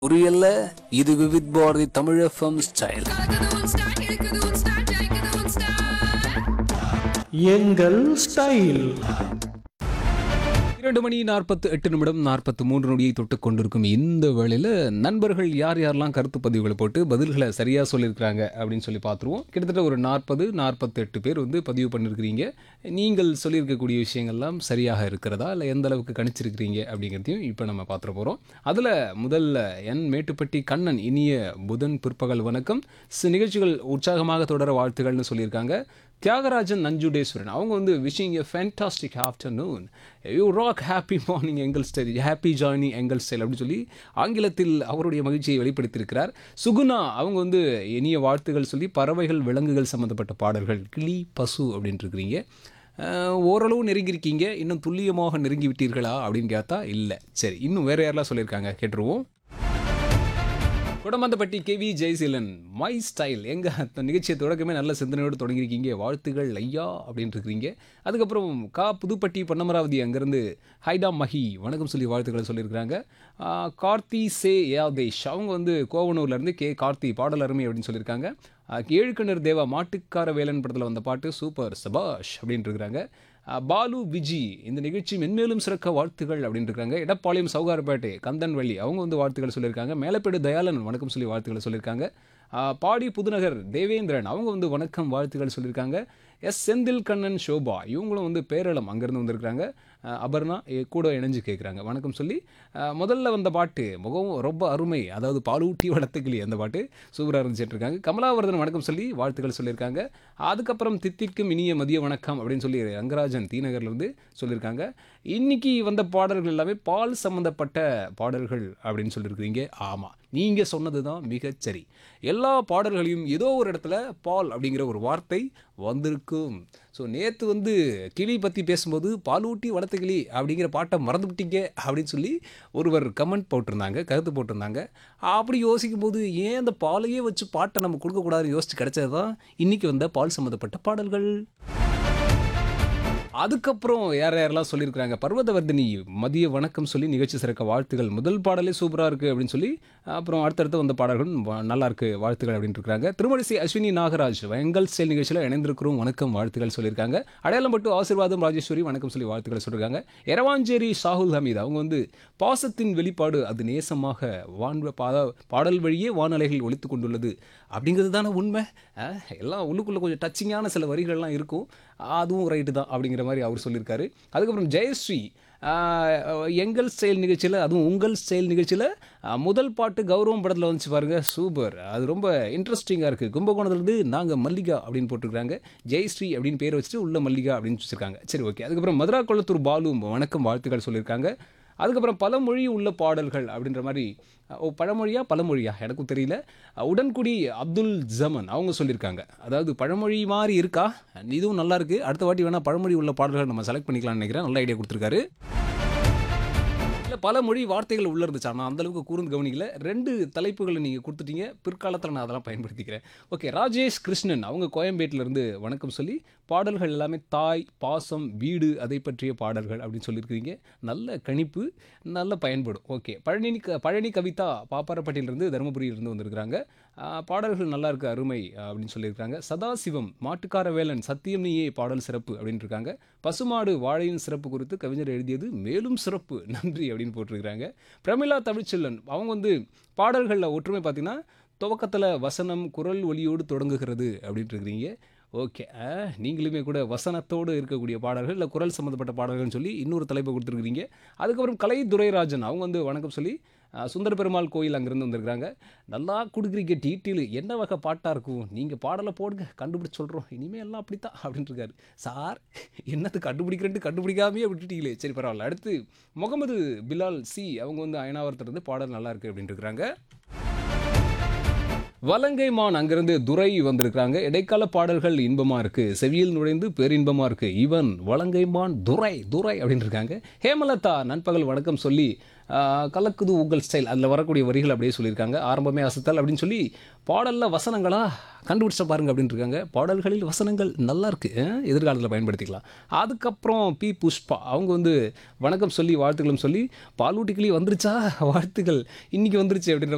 புரியல இது Vividh Bharati Tamil FM style கலக்குது உன் ஸ்டைல் இருக்குது உன் ஸ்டைல் ஜெயிக்குது உன் ஸ்டைல் எங்கள் ஸ்டைல் இரண்டு மணி நாற்பத்து எட்டு நிமிடம் நாற்பத்து மூன்று நொடியை தொட்டு கொண்டிருக்கும் இந்த வேளையில் நண்பர்கள் யார் யாரெல்லாம் கருத்து பதிவுகளை போட்டு பதில்களை சரியாக சொல்லியிருக்கிறாங்க அப்படின்னு சொல்லி பார்த்துருவோம் கிட்டத்தட்ட ஒரு நாற்பது நாற்பத்தி எட்டு பேர் வந்து பதிவு பண்ணியிருக்கிறீங்க நீங்கள் சொல்லியிருக்கக்கூடிய விஷயங்கள்லாம் சரியாக இருக்கிறதா இல்லை எந்த அளவுக்கு கணிச்சிருக்கிறீங்க அப்படிங்கிறதையும் இப்போ நம்ம பார்த்துட போகிறோம் அதில் முதல்ல என் மேட்டுப்பட்டி கண்ணன் இனிய புதன் பிற்பகல் வணக்கம் சி- நிகழ்ச்சிகள் உற்சாகமாக தொடர வாழ்த்துக்கள்னு சொல்லியிருக்காங்க தியாகராஜன் நஞ்சுடேஸ்வரன் அவங்க வந்து wishing a fantastic afternoon you rock happy morning எங்கள் ஸ்டைல் ஹாப்பி ஜார்னி எங்கள் ஸ்டைல் அப்படின்னு சொல்லி ஆங்கிலத்தில் அவருடைய மகிழ்ச்சியை வெளிப்படுத்தியிருக்கிறார் சுகுணா அவங்க வந்து இனிய வாழ்த்துகள் சொல்லி பறவைகள் விலங்குகள் சம்மந்தப்பட்ட பாடல்கள் கிளி பசு அப்படின்ட்டு இருக்கிறீங்க அஹ், ஓரளவு நெருங்கியிருக்கீங்க இன்னும் துல்லியமாக நெருங்கி விட்டீர்களா அப்படின்னு கேட்டா இல்லை சரி இன்னும் வேற யாரெல்லாம் சொல்லியிருக்காங்க கேட்டுருவோம் Kudamanthapatti KV Jayaseelan my style எங்க அந்த நிகழ்ச்சியை தொடக்கமே நல்ல சிந்தனையோடு தொடங்கியிருக்கீங்க வாழ்த்துகள் ஐயா அப்படின்னு இருக்கிறீங்க அதுக்கப்புறம் கா புதுப்பட்டி பொன்னமராவதி அங்கேருந்து ஹைடா மஹி வணக்கம் சொல்லி வாழ்த்துக்களை சொல்லியிருக்கிறாங்க ஆ, கார்த்தி சே யாதேஷ் அவங்க வந்து கோவனூர்லேருந்து கே கார்த்தி பாடல் அருமை அப்படின்னு சொல்லியிருக்காங்க ஆ, ஏழுக்கிணர் தேவா மாட்டுக்கார வேலன் படத்தில் வந்த பாட்டு சூப்பர் சபாஷ் அப்படின்னு இருக்கிறாங்க ஆ, பாலு விஜி இந்த நிகழ்ச்சி மென்மேலும் சிறக்க வாழ்த்துகள் அப்படின்னு இருக்காங்க எடப்பாளையம் சௌகார்பேட்டை கந்தன்வள்ளி அவங்க வந்து வாழ்த்துக்கள் சொல்லியிருக்காங்க மேலப்பேடு தயாளன் வணக்கம் சொல்லி வாழ்த்துக்களை சொல்லியிருக்காங்க ஆ, பாடி புதுநகர் தேவேந்திரன் அவங்க வந்து வணக்கம் வாழ்த்துக்கள் சொல்லியிருக்காங்க எஸ் செந்தில் கண்ணன் ஷோபா இவங்களும் வந்து பேரளம் அங்கேருந்து வந்திருக்காங்க ஆ, அபர்ணா எ- கூட இணைஞ்சு கேட்குறாங்க வணக்கம் சொல்லி ஆ, முதல்ல வந்த பாட்டு முகம் ரொம்ப அருமை அதாவது பாலூட்டி வளர்த்துக்கிளி அந்த பாட்டு சூப்பராக இருந்துச்சுட்டு இருக்காங்க கமலாவர்தன் வணக்கம் சொல்லி வாழ்த்துக்கள் சொல்லியிருக்காங்க அதுக்கப்புறம் தித்திக்கும் இனிய மதிய வணக்கம் அப்படின்னு சொல்லி ரங்கராஜன் தீநகர்லேருந்து சொல்லியிருக்காங்க இன்னைக்கு வந்த பாடல்கள் எல்லாமே பால் சம்மந்தப்பட்ட பாடல்கள் அப்படின்னு சொல்லியிருக்கிறீங்க ஆமாம் நீங்கள் சொன்னது தான் மிகச்சரி எல்லா பாடல்களையும் ஏதோ ஒரு இடத்துல பால் அப்படிங்கிற ஒரு வார்த்தை வந்திருக்கும் ஸோ நேற்று வந்து கிளி பற்றி பேசும்போது பாலூட்டி வளர்த்த கிளி அப்படிங்கிற பாட்டை மறந்துவிட்டீங்க அப்படின்னு சொல்லி ஒருவர் கமெண்ட் போட்டிருந்தாங்க கருத்து போட்டிருந்தாங்க அப்படி யோசிக்கும் போது ஏன் அந்த பாலையே வச்சு பாட்டை நம்ம கொடுக்கக்கூடாதுன்னு யோசிச்சு கிடைச்சது தான் இன்றைக்கி வந்த பால் சம்மந்தப்பட்ட பாடல்கள் அதுக்கப்புறம் யார் யாரெல்லாம் சொல்லியிருக்கிறாங்க பர்வதவர்தினி மதிய வணக்கம் சொல்லி நிகழ்ச்சி சிறக்க வாழ்த்துகள் முதல் பாடலே சூப்பராக இருக்குது அப்படின்னு சொல்லி அப்புறம் அடுத்தடுத்து வந்த பாடல்கள் வ- நல்லா இருக்கு வாழ்த்துக்கள் அப்படின்னு இருக்காங்க திருமணிசை அஸ்வினி நாகராஜ் எங்கள் செயல் நிகழ்ச்சியில் இணைந்திருக்கிறோம் வணக்கம் வாழ்த்துக்கள் சொல்லியிருக்காங்க அடையாளம் பட்டு ஆசீர்வாதம் ராஜேஸ்வரி வணக்கம் சொல்லி வாழ்த்துக்களை சொல்லியிருக்காங்க எரவாஞ்சேரி சாகுல் ஹமீத் அவங்க வந்து பாசத்தின் வெளிப்பாடு அது நேசமாக வான் பாத பாடல் வழியே வானலைகள் ஒழித்து கொண்டுள்ளது அப்படிங்கிறது தானே உண்மை அஹ், எல்லாம் உள்ளுக்குள்ளே கொஞ்சம் டச்சிங்கான சில வரிகள்லாம் இருக்கும் அதுவும் ரைட்டு தான் அப்படிங்கிற மாதிரி அவர் சொல்லியிருக்காரு அதுக்கப்புறம் ஜெயஸ்ரீ ஆஹ், எங்கள் ஸ்டைல் நிகழ்ச்சியில் அதுவும் உங்கள் ஸ்டைல் நிகழ்ச்சியில் முதல் பாட்டு கௌரவம் படத்தில் வந்துச்சு பாருங்க சூப்பர் அது ரொம்ப இன்ட்ரெஸ்டிங்காக இருக்குது கும்பகோணத்துலேருந்து நாங்கள் மல்லிகா அப்படின்னு போட்டிருக்காங்க ஜெயஸ்ரீ அப்படின்னு பேர் வச்சுட்டு உள்ள மல்லிகா அப்படின்னு வச்சுருக்காங்க சரி ஓகே அதுக்கப்புறம் மதுரா கொளத்தூர் பாலு வணக்கம் வாழ்த்துக்கள் சொல்லியிருக்காங்க அதுக்கப்புறம் பலமொழி உள்ள பாடல்கள் அப்படின்ற மாதிரி ஓ பழமொழியா பழமொழியா எனக்கும் தெரியல உடன்குடி அப்துல் ஜமன் அவங்க சொல்லியிருக்காங்க அதாவது பழமொழி மாதிரி இருக்கா இதுவும் நல்லா இருக்கு அடுத்த வாட்டி வேணால் பழமொழி உள்ள பாடல்கள் நம்ம செலக்ட் பண்ணிக்கலாம்னு நினைக்கிறேன் நல்ல ஐடியா கொடுத்துருக்காரு இல்லை பல மொழி வார்த்தைகள் உள்ள இருந்துச்சு ஆனால் அந்தளவுக்கு கூர்ந்து கவனிக்கல ரெண்டு தலைப்புகளை நீங்கள் கொடுத்துட்டீங்க பிற்காலத்தில் நான் அதெல்லாம் பயன்படுத்திக்கிறேன் ஓகே ராஜேஷ் கிருஷ்ணன் அவங்க கோயம்பேட்டில் இருந்து வணக்கம் சொல்லி பாடல்கள் எல்லாமே தாய் பாசம் வீடு அதை பற்றிய பாடல்கள் அப்படின்னு சொல்லியிருக்கிறீங்க நல்ல கணிப்பு நல்ல பயன்படும் ஓகே பழனி க- பழனி கவிதா பாப்பாரப்பட்டியிலிருந்து தருமபுரியிலிருந்து வந்திருக்கிறாங்க ஆ, பாடல்கள் நல்லா இருக்கு அருமை அப்படின்னு சொல்லியிருக்காங்க சதாசிவம் மாட்டுக்கார வேலன் சத்தியம் நீயே பாடல் சிறப்பு அப்படின்னு இருக்காங்க பசுமாடு வாழையின் சிறப்பு குறித்து கவிஞர் எழுதியது மேலும் சிறப்பு நன்றி அப்படின்னு போட்டிருக்கிறாங்க பிரமிளா தமிழ்ச்செல்வன் அவங்க வந்து பாடல்களில் ஒற்றுமை பார்த்தீங்கன்னா துவக்கத்தில் வசனம் குரல் ஒலியோடு தொடங்குகிறது அப்படின்ட்டு இருக்கிறீங்க ஓகே நீங்களுமே கூட வசனத்தோடு இருக்கக்கூடிய பாடல்கள் இல்லை குரல் சம்மந்தப்பட்ட பாடல்கள்னு சொல்லி இன்னொரு தலைப்பை கொடுத்துருக்கிறீங்க அதுக்கப்புறம் கலை துரைராஜன் அவங்க வந்து வணக்கம் சொல்லி அஹ், சுந்தர பெருமாள் கோயில் அங்கேருந்து வந்திருக்கிறாங்க நல்லா கொடுக்குறீங்க டீட்டெயில் என்ன வகை பாட்டாக இருக்கும் நீங்கள் பாடலை போடுங்க கண்டுபிடிச்சு சொல்கிறோம் இனிமேல் எல்லாம் அப்படித்தான் அப்படின்ட்டு இருக்காரு சார் என்னது கண்டுபிடிக்கிறேன்ட்டு கண்டுபிடிக்காமே விட்டுட்டீங்களே சரி பரவாயில்ல அடுத்து முகமது பிலால் சி அவங்க வந்து அயனாவரத்துலேருந்து பாடல் நல்லா இருக்குது அப்படின்ட்டு இருக்கிறாங்க வலங்கைமான் அங்கிருந்து துரை வந்திருக்கிறாங்க இடைக்கால பாடல்கள் இன்பமா இருக்கு செவியில் நுழைந்து பேரின்பமா இருக்கு இவன் வலங்கைமான் துரை துரை அப்படின்னு இருக்காங்க ஹேமலதா நண்பகல் வணக்கம் சொல்லி ஆஹ், கலக்குது உங்கள் ஸ்டைல் அதில் வரக்கூடிய வரிகள் அப்படியே சொல்லியிருக்காங்க ஆரம்பமே அசத்தல் அப்படின்னு சொல்லி பாடலில் வசனங்களா கண்டுபிடிச்ச பாருங்க அப்படின்னு இருக்காங்க பாடல்களில் வசனங்கள் நல்லா இருக்கு அஹ், எதிர்காலத்தில் பயன்படுத்திக்கலாம் அதுக்கப்புறம் பி புஷ்பா அவங்க வந்து வணக்கம் சொல்லி வாழ்த்துக்களும் சொல்லி பாலூட்டிக்கிளி வந்துருச்சா வாழ்த்துக்கள் இன்னைக்கு வந்துருச்சு அப்படின்ற